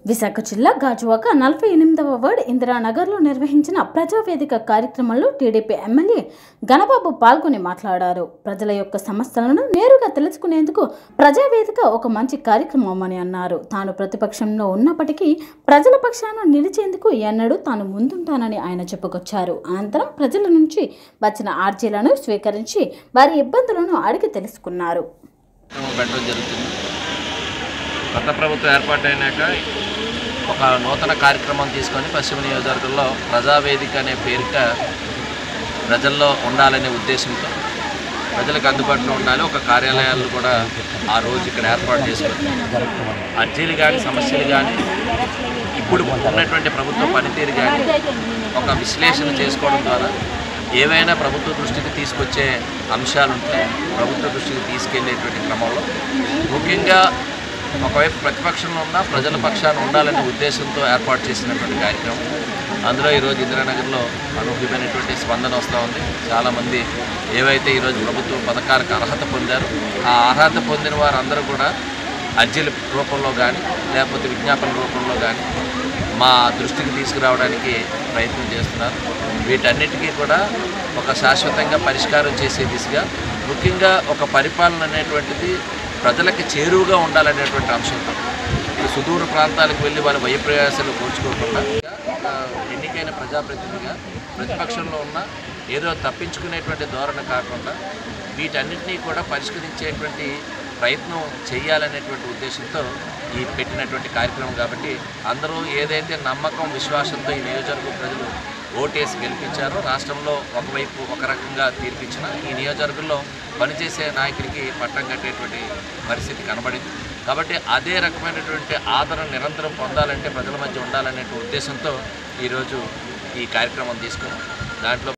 విశాఖ జిల్లా గాజువాక నలభై ఎనిమిదవ వార్డ్ ఇందిరానగర్లో నిర్వహించిన ప్రజావేదిక కార్యక్రమంలో టీడీపీ ఎమ్మెల్యే గణబాబు పాల్గొని మాట్లాడారు ప్రజల యొక్క సమస్యలను నేరుగా తెలుసుకునేందుకు ప్రజావేదిక ఒక మంచి కార్యక్రమం అని అన్నారు తాను ప్రతిపక్షంలో ఉన్నప్పటికీ ప్రజల పక్షాన నిలిచేందుకు ఎన్నడూ తాను ముందుంటానని ఆయన చెప్పుకొచ్చారు అనంతరం ప్రజల నుంచి వచ్చిన ఆర్జీలను స్వీకరించి వారి ఇబ్బందులను అడిగి తెలుసుకున్నారు కార్యక్రమం పెట్టడం జరుగుతుంది కొత్త ప్రభుత్వం ఏర్పాటైనాక ఒక నూతన కార్యక్రమం తీసుకొని పశ్చిమ నియోజకవర్గంలో ప్రజావేదిక అనే పేరిట ప్రజల్లో ఉండాలనే ఉద్దేశంతో ప్రజలకు అందుబాటులో ఉండాలి ఒక కార్యాలయాలు కూడా ఆ రోజు ఇక్కడ ఏర్పాటు చేసుకొని అర్జీలు కానీ సమస్యలు కానీ ఇప్పుడు ఉన్నటువంటి ప్రభుత్వ పనితీరు కానీ ఒక విశ్లేషణ చేసుకోవడం ద్వారా ఏవైనా ప్రభుత్వ దృష్టికి తీసుకొచ్చే అంశాలు ఉంటే ప్రభుత్వ దృష్టికి తీసుకెళ్లేటువంటి క్రమంలో ముఖ్యంగా ఒకవైపు ప్రతిపక్షంలో ఉన్న ప్రజల పక్షాన ఉండాలనే ఉద్దేశంతో ఏర్పాటు చేసినటువంటి కార్యక్రమం అందులో ఈరోజు ఇందిరానగర్లో అనూహ్యమైనటువంటి స్పందన వస్తూ ఉంది చాలామంది ఏవైతే ఈరోజు ప్రభుత్వ పథకాలకు అర్హత పొందారో ఆ అర్హత పొందిన వారందరూ కూడా అర్జీల రూపంలో కానీ లేకపోతే విజ్ఞాపన రూపంలో కానీ మా దృష్టికి తీసుకురావడానికి ప్రయత్నం చేస్తున్నారు వీటన్నిటికీ కూడా ఒక శాశ్వతంగా పరిష్కారం చేసే దిశగా ముఖ్యంగా ఒక పరిపాలన అనేటువంటిది ప్రజలకి చేరువుగా ఉండాలనేటువంటి అంశంతో ఇప్పుడు సుదూర ప్రాంతాలకు వెళ్ళి వాళ్ళ వయప్రయాసాలు కోర్చుకోకుండా ఒక ఎన్నికైన ప్రజాప్రతినిధిగా ప్రతిపక్షంలో ఉన్న ఏదో తప్పించుకునేటువంటి ధోరణి కాకుండా వీటన్నిటినీ కూడా పరిష్కరించేటువంటి ప్రయత్నం చేయాలనేటువంటి ఉద్దేశంతో ఈ పెట్టినటువంటి కార్యక్రమం కాబట్టి అందరూ ఏదైతే నమ్మకం విశ్వాసంతో ఈ నియోజకవర్గ ప్రజలు ఓటేసి గెలిపించారో రాష్ట్రంలో ఒకవైపు ఒక రకంగా తీర్పిచ్చిన ఈ నియోజకవర్గంలో పనిచేసే నాయకుడికి పట్టం కట్టేటువంటి పరిస్థితి కనబడింది కాబట్టి అదే రకమైనటువంటి ఆదరణ నిరంతరం పొందాలంటే ప్రజల మధ్య ఉండాలనే ఉద్దేశంతో ఈరోజు ఈ కార్యక్రమం తీసుకున్నాం దాంట్లో